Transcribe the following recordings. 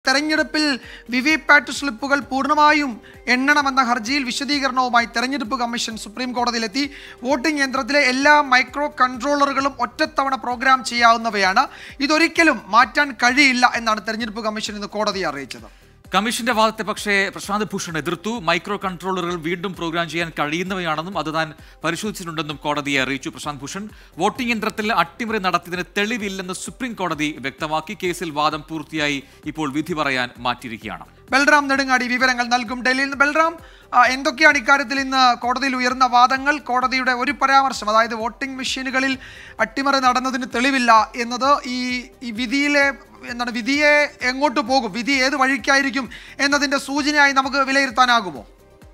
തെരഞ്ഞെടുപ്പിൽ വിവി പാറ്റ് സ്ലിപ്പുകൾ പൂർണ്ണമായും എണ്ണണമെന്ന ഹർജിയിൽ വിശദീകരണവുമായി തെരഞ്ഞെടുപ്പ് കമ്മീഷൻ സുപ്രീം കോടതിയിലെത്തി വോട്ടിംഗ് യന്ത്രത്തിലെ എല്ലാ മൈക്രോ കൺട്രോളറുകളും ഒറ്റത്തവണ പ്രോഗ്രാം ചെയ്യാവുന്നവയാണ് ഇതൊരിക്കലും മാറ്റാൻ കഴിയില്ല എന്നാണ് തെരഞ്ഞെടുപ്പ് കമ്മീഷൻ ഇന്ന് കോടതിയെ അറിയിച്ചത് കമ്മീഷന്റെ വാദത്തെ പക്ഷേ പ്രശാന്ത് ഭൂഷൺ എതിർത്തു മൈക്രോ കൺട്രോളറുകൾ വീണ്ടും പ്രോഗ്രാം ചെയ്യാൻ കഴിയുന്നവയാണെന്നും അത് താൻ പരിശോധിച്ചിട്ടുണ്ടെന്നും കോടതിയെ അറിയിച്ചു പ്രശാന്ത് ഭൂഷൺ വോട്ടിംഗ് യന്ത്രത്തിൽ അട്ടിമറി നടത്തിയതിന് തെളിവില്ലെന്ന് സുപ്രീം കോടതി വ്യക്തമാക്കി കേസിൽ വാദം പൂർത്തിയായി ഇപ്പോൾ വിധി പറയാൻ മാറ്റിയിരിക്കുകയാണ് ബൽറാം നെടുങ്ങാടി വിവരങ്ങൾ നൽകും ഡൽഹിയിൽ നിന്ന് ബൽറാം ആ, എന്തൊക്കെയാണ് ഇക്കാര്യത്തിൽ ഇന്ന് കോടതിയിൽ ഉയർന്ന വാദങ്ങൾ കോടതിയുടെ ഒരു പരാമർശം അതായത് വോട്ടിംഗ് മെഷീനുകളിൽ അട്ടിമറി നടന്നതിന് തെളിവില്ല എന്നത് ഈ ഈ വിധിയിലെ എന്താണ് വിധിയെ എങ്ങോട്ട് പോകും വിധി ഏത് വഴിക്കായിരിക്കും എന്നതിന്റെ സൂചനയായി നമുക്ക് വിലയിരുത്താനാകുമോ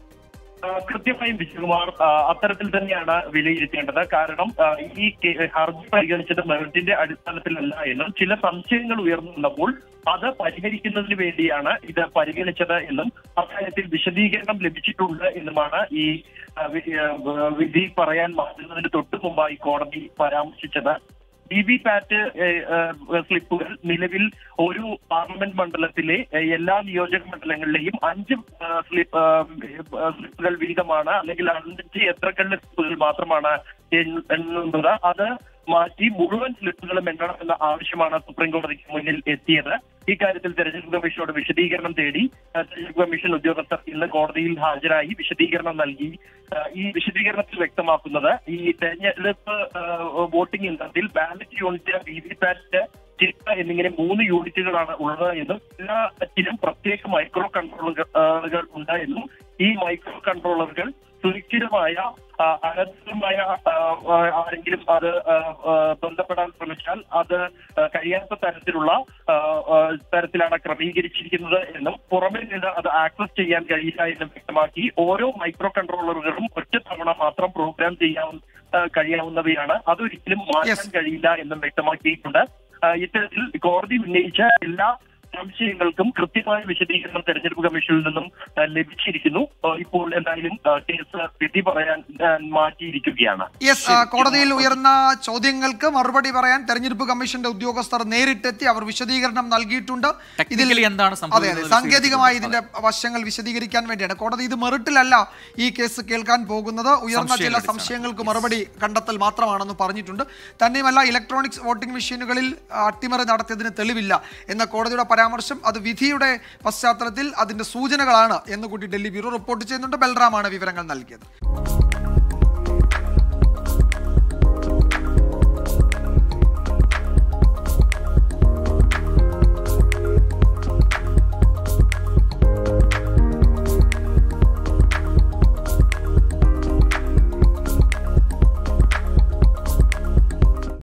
ആ, കൃത്യമായും വിജയകുമാർ ആ, അത്തരത്തിൽ തന്നെയാണ് വിലയിരുത്തേണ്ടത് കാരണം ആ, ഈ കേ- ഹർജി പരിഗണിച്ചത് മെറിറ്റിന്റെ അടിസ്ഥാനത്തിലല്ല എന്നും ചില സംശയങ്ങൾ ഉയർന്നു വന്നപ്പോൾ അത് പരിഹരിക്കുന്നതിന് വേണ്ടിയാണ് ഇത് പരിഗണിച്ചത് എന്നും അക്കാര്യത്തിൽ വിശദീകരണം ലഭിച്ചിട്ടുണ്ട് എന്നുമാണ് ഈ ആ, വി- ആ, വിധി പറയാൻ മാറ്റുന്നതിന് തൊട്ടു മുമ്പായി കോടതി പരാമർശിച്ചത് വി വി പാറ്റ് സ്ലിപ്പുകൾ നിലവിൽ ഒരു പാർലമെന്റ് മണ്ഡലത്തിലെ ഏഹ്, എല്ലാ നിയോജക മണ്ഡലങ്ങളിലെയും അഞ്ച് ഏഹ്, സ്ലിപ്പ് ഏഹ്, സ്ലിപ്പുകൾ വീതമാണ് അല്ലെങ്കിൽ അഞ്ച് എത്രക്കല്ല് സ്ലിപ്പുകൾ മാത്രമാണ് എണ്ണ- എണ്ണുന്നത് അത് മാറ്റി മുഴുവൻ സ്ലിപ്പുകളും എണ്ണണം എന്ന ആവശ്യമാണ് സുപ്രീം കോടതിക്ക് മുന്നിൽ എത്തിയത് ഇക്കാര്യത്തിൽ തെരഞ്ഞെടുപ്പ് കമ്മീഷനോട് വിശദീകരണം തേടി ഏഹ്, തെരഞ്ഞെടുപ്പ് കമ്മീഷൻ ഉദ്യോഗസ്ഥർ ഇന്ന് കോടതിയിൽ ഹാജരായി വിശദീകരണം നൽകി ഏഹ്, ഈ വിശദീകരണത്തിൽ വ്യക്തമാക്കുന്നത് ഈ തെരഞ്ഞെടുപ്പ് ഏഹ്, വോട്ടിംഗ് യന്ത്രത്തിൽ ballot unit V V pat chip എന്നിങ്ങനെ മൂന്ന് യൂണിറ്റുകളാണ് ഉള്ളത് എന്നും എല്ലാത്തിനും പ്രത്യേക മൈക്രോ കൺട്രോളുകൾ ഉണ്ട് എന്നും ഈ മൈക്രോ കൺട്രോളറുകൾ സുരക്ഷിതമായ ആ, അനധികൃതമായ ആ, ആ, ആരെങ്കിലും അത് ആ, ആ, ബന്ധപ്പെടാൻ ശ്രമിച്ചാൽ അത് ആ, കഴിയാത്ത തരത്തിലുള്ള ആ, ആ, തരത്തിലാണ് ക്രമീകരിച്ചിരിക്കുന്നത് എന്നും പുറമെ നിന്ന് അത് ആക്സസ് ചെയ്യാൻ കഴിയില്ല എന്നും വ്യക്തമാക്കി ഓരോ മൈക്രോ കൺട്രോളറുകളും ഒറ്റ തവണ മാത്രം പ്രോഗ്രാം ചെയ്യാൻ ആ, കഴിയാവുന്നവയാണ് അതൊരിക്കലും മാറ്റാൻ Yes. കഴിയില്ല എന്നും വ്യക്തമാക്കിയിട്ടുണ്ട് ആ, ഇത്തരത്തിൽ കോടതി ഉന്നയിച്ച എല്ലാ സംശയങ്ങൾക്കും കൃത്യമായ വിശദീകരണം തെരഞ്ഞെടുപ്പ് കമ്മീഷനിൽ നിന്നും ആ, ലഭിച്ചിരിക്കുന്നു ആ, ഇപ്പോൾ എന്തായാലും ആ, കേസ് വിധി പറയാൻ ആ, മാറ്റിയിരിക്കുകയാണ് യെസ് കോടതിയിൽ ഉയർന്ന ചോദ്യങ്ങൾക്ക് മറുപടി പറയാൻ തെരഞ്ഞെടുപ്പ് കമ്മീഷന്റെ ഉദ്യോഗസ്ഥർ നേരിട്ടെത്തി അവർ വിശദീകരണം നൽകിയിട്ടുണ്ട് Technically എന്താണ് അതെ സംഭവിക്കുന്നത് അതെ എന്ന് സാങ്കേതികമായി വിശദീകരിച്ചിട്ടുണ്ട്. ഇതിന്റെ വശങ്ങൾ വിശദീകരിക്കാൻ വേണ്ടിയാണ് കോടതി ഇത് മെറിറ്റിലല്ല ഈ കേസ് കേൾക്കാൻ പോകുന്നത് ഉയർന്ന ചില സംശയങ്ങൾ സംശയങ്ങൾക്ക് മറുപടി കണ്ടെത്തൽ മാത്രമാണെന്ന് പറഞ്ഞിട്ടുണ്ട് തന്നെയുമല്ല ഇലക്ട്രോണിക്സ് വോട്ടിംഗ് മെഷീനുകളിൽ ആ, അട്ടിമറി നടത്തിയതിന് തെളിവില്ല എന്ന കോടതിയുടെ പരാമർശം അത് വിധിയുടെ പശ്ചാത്തലത്തിൽ അതിന്റെ സൂചനകളാണ് എന്ന് കൂടി ഡൽഹി ബ്യൂറോ റിപ്പോർട്ട് ചെയ്യുന്നുണ്ട് ബൽറാമാണ് വിവരങ്ങൾ നൽകിയത്